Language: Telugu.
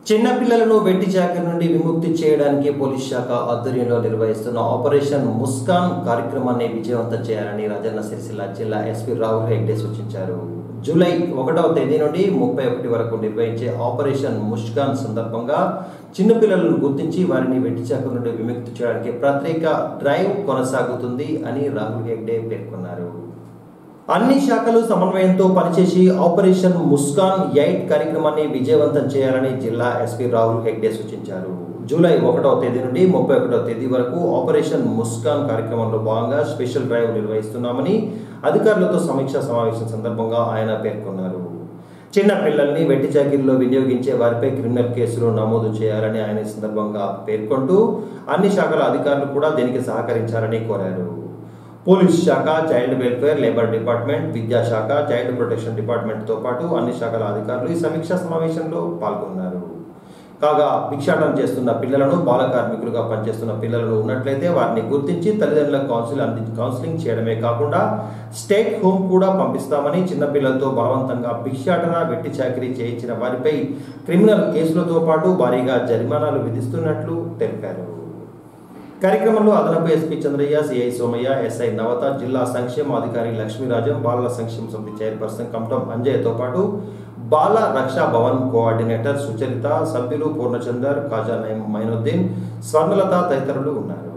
చిన్నపిల్లలను వెట్టి చాకరి నుండి విముక్తి చేయడానికి పోలీస్ శాఖ ఆధ్వర్యంలో నిర్వహిస్తున్న ఆపరేషన్ ముస్కాన్ కార్యక్రమాన్ని విజయవంతం చేయాలని రాజన్న సిరిసిల్ల జిల్లా ఎస్పీ రాహుల్ హెగ్డే సూచించారు జూలై ఒకటవ తేదీ నుండి ముప్పై ఒకటి వరకు నిర్వహించే ఆపరేషన్ ముస్కాన్ సందర్భంగా చిన్నపిల్లలను గుర్తించి వారిని వెట్టి చాకరి నుండి విముక్తి చేయడానికి ప్రత్యేక డ్రైవ్ కొనసాగుతుంది అని రాహుల్ హెగ్డే పేర్కొన్నారు అన్ని శాఖలు సమన్వయంతో పనిచేసి ఆపరేషన్ ముస్కాన్ ఎయిట్ కార్యక్రమాన్ని విజయవంతం చేయాలని జిల్లా ఎస్పీ రాహుల్ హెగ్డే సూచించారు జూలై ఒకటవ తేదీ నుండి ముప్పై ఒకటవ తేదీ వరకు ఆపరేషన్ ముస్కాన్ కార్యక్రమంలో భాగంగా స్పెషల్ డ్రైవ్ నిర్వహిస్తున్నామని అధికారులతో సమీక్షా సమావేశం సందర్భంగా ఆయన పేర్కొన్నారు చిన్న పిల్లల్ని వెట్టి చాకిరీలో వినియోగించే వారిపై క్రిమినల్ కేసులు నమోదు చేయాలని ఆయన ఈ సందర్భంగా పేర్కొంటూ అన్ని శాఖల అధికారులు కూడా దీనికి సహకరించాలని కోరారు పోలీస్ శాఖ చైల్డ్ వెల్ఫేర్ లేబర్ డిపార్ట్మెంట్ విద్యాశాఖ చైల్డ్ ప్రొటెక్షన్ డిపార్ట్మెంట్తో పాటు అన్ని శాఖల అధికారులు ఈ సమీక్షా సమావేశంలో పాల్గొన్నారు కాగా భిక్షాటన చేస్తున్న పిల్లలను బాల కార్మికులుగా పనిచేస్తున్న పిల్లలను ఉన్నట్లయితే వారిని గుర్తించి తల్లిదండ్రుల కౌన్సిల్ అంది కౌన్సిలింగ్ చేయడమే కాకుండా స్టేట్ హోమ్ కూడా పంపిస్తామని చిన్నపిల్లలతో బలవంతంగా భిక్షాటన వెట్టి చాకరీ చేయించిన వారిపై క్రిమినల్ కేసులతో పాటు భారీగా జరిమానాలు విధిస్తున్నట్లు తెలిపారు కార్యక్రమంలో అదనపు SP Chandraiah CI Somaiah SI Navata జిల్లా సంక్షేమ అధికారి లక్ష్మీరాజం బాలల సంక్షేమ సమితి చైర్పర్సన్ కమటం అంజయ్యతో పాటు బాల రక్షా భవన్ కోఆర్డినేటర్ సుచరిత సభ్యులు పూర్ణచందర్ ఖాజా నయీం మైనుద్దీన్ స్వర్ణలత తదితరులు ఉన్నారు